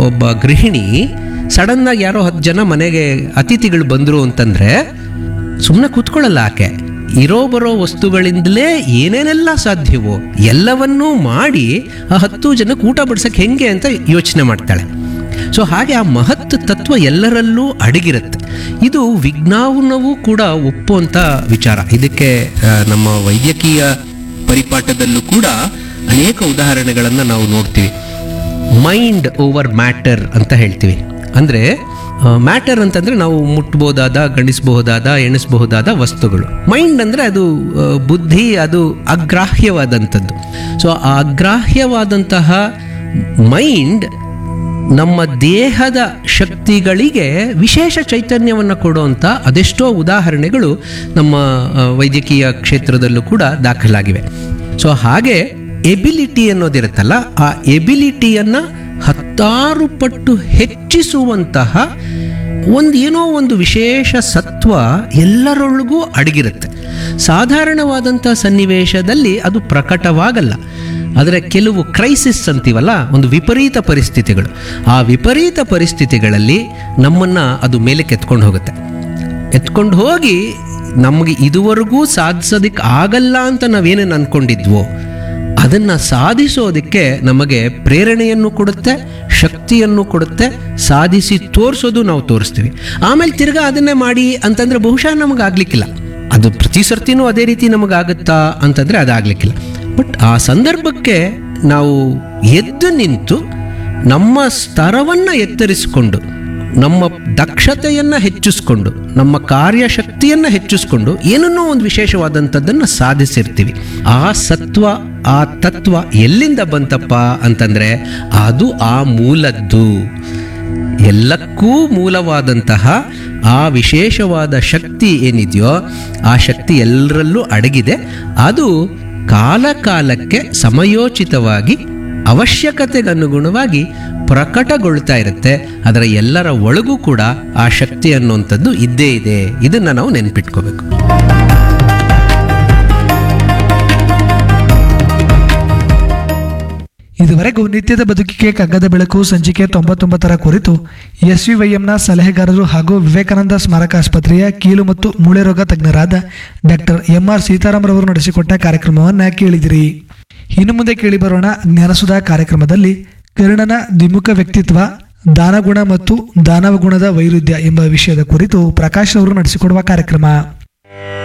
ಒಬ್ಬ ಗೃಹಿಣಿ ಸಡನ್ನಾಗಿ ಯಾರೋ ಹತ್ತು ಜನ ಮನೆಗೆ ಅತಿಥಿಗಳು ಬಂದರು ಅಂತಂದರೆ ಸುಮ್ಮನೆ ಕೂತ್ಕೊಳ್ಳಲ್ಲ ಆಕೆ ಇರೋ ಬರೋ ವಸ್ತುಗಳಿಂದಲೇ ಏನೇನೆಲ್ಲ ಸಾಧ್ಯವೋ ಎಲ್ಲವನ್ನೂ ಮಾಡಿ ಆ ಹತ್ತು ಜನಕ್ಕೆ ಊಟ ಬಡ್ಸಕ್ಕೆ ಹೆಂಗೆ ಅಂತ ಯೋಚನೆ ಮಾಡ್ತಾಳೆ ಸೊ ಹಾಗೆ ಆ ಮಹತ್ ತತ್ವ ಎಲ್ಲರಲ್ಲೂ ಅಡಗಿರುತ್ತೆ ಇದು ವಿಜ್ಞಾನವೂ ಕೂಡ ಒಪ್ಪುವಂಥ ವಿಚಾರ ಇದಕ್ಕೆ ಆ, ನಮ್ಮ ವೈದ್ಯಕೀಯ ಪರಿಪಾಠದಲ್ಲೂ ಕೂಡ ಅನೇಕ ಉದಾಹರಣೆಗಳನ್ನು ನಾವು ನೋಡ್ತೀವಿ ಮೈಂಡ್ ಓವರ್ ಮ್ಯಾಟರ್ ಅಂತ ಹೇಳ್ತೀವಿ ಅಂದರೆ ಮ್ಯಾಟರ್ ಅಂತಂದರೆ ನಾವು ಮುಟ್ಬೋದಾದ ಗಣಿಸಬಹುದಾದ ಎಣಿಸಬಹುದಾದ ವಸ್ತುಗಳು ಮೈಂಡ್ ಅಂದರೆ ಅದು ಆ, ಬುದ್ಧಿ ಅದು ಅಗ್ರಾಹ್ಯವಾದಂಥದ್ದು ಸೊ ಆ ಅಗ್ರಾಹ್ಯವಾದಂತಹ ಮೈಂಡ್ ನಮ್ಮ ದೇಹದ ಶಕ್ತಿಗಳಿಗೆ ವಿಶೇಷ ಚೈತನ್ಯವನ್ನು ಕೊಡುವಂಥ ಅದೆಷ್ಟೋ ಉದಾಹರಣೆಗಳು ನಮ್ಮ ಆ, ವೈದ್ಯಕೀಯ ಕ್ಷೇತ್ರದಲ್ಲೂ ಕೂಡ ದಾಖಲಾಗಿವೆ ಸೊ ಹಾಗೆ ಎಬಿಲಿಟಿ ಅನ್ನೋದಿರುತ್ತಲ್ಲ ಆ ಎಬಿಲಿಟಿಯನ್ನು ಹತ್ತಾರು ಪಟ್ಟು ಹೆಚ್ಚಿಸುವಂತಹ ಒಂದು ಏನೋ ಒಂದು ವಿಶೇಷ ಸತ್ವ ಎಲ್ಲರೊಳಗೂ ಅಡಗಿರುತ್ತೆ ಸಾಧಾರಣವಾದಂಥ ಸನ್ನಿವೇಶದಲ್ಲಿ ಅದು ಪ್ರಕಟವಾಗಲ್ಲ ಆದರೆ ಕೆಲವು ಕ್ರೈಸಿಸ್ ಅಂತೀವಲ್ಲ ಒಂದು ವಿಪರೀತ ಪರಿಸ್ಥಿತಿಗಳು ಆ ವಿಪರೀತ ಪರಿಸ್ಥಿತಿಗಳಲ್ಲಿ ನಮ್ಮನ್ನು ಅದು ಮೇಲೆ ಕೆತ್ಕೊಂಡು ಹೋಗುತ್ತೆ ಎತ್ಕೊಂಡು ಹೋಗಿ ನಮಗೆ ಇದುವರೆಗೂ ಸಾಧಿಸೋದಕ್ಕೆ ಆಗಲ್ಲ ಅಂತ ನಾವೇನೇನು ಅಂದ್ಕೊಂಡಿದ್ವೋ ಅದನ್ನು ಸಾಧಿಸೋದಕ್ಕೆ ನಮಗೆ ಪ್ರೇರಣೆಯನ್ನು ಕೊಡುತ್ತೆ ಶಕ್ತಿಯನ್ನು ಕೊಡುತ್ತೆ ಸಾಧಿಸಿ ತೋರಿಸೋದು ನಾವು ತೋರಿಸ್ತೀವಿ ಆಮೇಲೆ ತಿರ್ಗಾ ಅದನ್ನೇ ಮಾಡಿ ಅಂತಂದರೆ ಬಹುಶಃ ನಮಗೆ ಆಗ್ಲಿಕ್ಕಿಲ್ಲ ಅದು ಪ್ರತಿ ಸರ್ತಿನೂ ಅದೇ ರೀತಿ ನಮಗಾಗುತ್ತಾ ಅಂತಂದರೆ ಅದಾಗಲಿಕ್ಕಿಲ್ಲ ಬಟ್ ಆ ಸಂದರ್ಭಕ್ಕೆ ನಾವು ಎದ್ದು ನಿಂತು ನಮ್ಮ ಸ್ತರವನ್ನು ಎತ್ತರಿಸಿಕೊಂಡು ನಮ್ಮ ದಕ್ಷತೆಯನ್ನು ಹೆಚ್ಚಿಸ್ಕೊಂಡು ನಮ್ಮ ಕಾರ್ಯಶಕ್ತಿಯನ್ನು ಹೆಚ್ಚಿಸ್ಕೊಂಡು ಏನನ್ನೋ ಒಂದು ವಿಶೇಷವಾದಂಥದ್ದನ್ನು ಸಾಧಿಸಿರ್ತೀವಿ ಆ ಸತ್ವ ಆ ತತ್ವ ಎಲ್ಲಿಂದ ಬಂತಪ್ಪ ಅಂತಂದರೆ ಅದು ಆ ಮೂಲದ್ದು ಎಲ್ಲಕ್ಕೂ ಮೂಲವಾದಂತಹ ಆ ವಿಶೇಷವಾದ ಶಕ್ತಿ ಏನಿದೆಯೋ ಆ ಶಕ್ತಿ ಎಲ್ಲರಲ್ಲೂ ಅಡಗಿದೆ ಅದು ಕಾಲ ಕಾಲಕ್ಕೆ ಸಮಯೋಚಿತವಾಗಿ ಅವಶ್ಯಕತೆಗನುಗುಣವಾಗಿ ಪ್ರಕಟಗೊಳ್ತಾ ಇರುತ್ತೆ ಅದರ ಎಲ್ಲರ ಒಳಗೂ ಕೂಡ ಆ ಶಕ್ತಿ ಅನ್ನುವಂಥದ್ದು ಇದ್ದೇ ಇದೆ ಇದನ್ನು ನಾವು ನೆನ್ಪಿಟ್ಕೋಬೇಕು ಇದುವರೆಗೂ ನಿತ್ಯದ ಬದುಕಿಗೆ ಕಗ್ಗದ ಬೆಳಕು ಸಂಚಿಕೆ ತೊಂಬತ್ತೊಂಬತ್ತರ ಕುರಿತು ಎಸ್ವಿವೈಎಂನ ಸಲಹೆಗಾರರು ಹಾಗೂ ವಿವೇಕಾನಂದ ಸ್ಮಾರಕ ಆಸ್ಪತ್ರೆಯ ಕೀಲು ಮತ್ತು ಮೂಳೆ ರೋಗ ತಜ್ಞರಾದ ಡಾಕ್ಟರ್ ಎಂ ಆರ್ ಸೀತಾರಾಮರವರು ನಡೆಸಿಕೊಟ್ಟ ಕಾರ್ಯಕ್ರಮವನ್ನು ಕೇಳಿದಿರಿ ಇನ್ನು ಮುಂದೆ ಕೇಳಿ ಬರೋಣ ಜ್ಞಾನಸುಧಾ ಕಾರ್ಯಕ್ರಮದಲ್ಲಿ ಕರ್ಣನ ದ್ವಿಮುಖ ವ್ಯಕ್ತಿತ್ವ ದಾನಗುಣ ಮತ್ತು ದಾನವ ಗುಣದ ವೈರುಧ್ಯ ಎಂಬ ವಿಷಯದ ಕುರಿತು ಪ್ರಕಾಶ್ ಅವರು ನಡೆಸಿಕೊಡುವ ಕಾರ್ಯಕ್ರಮ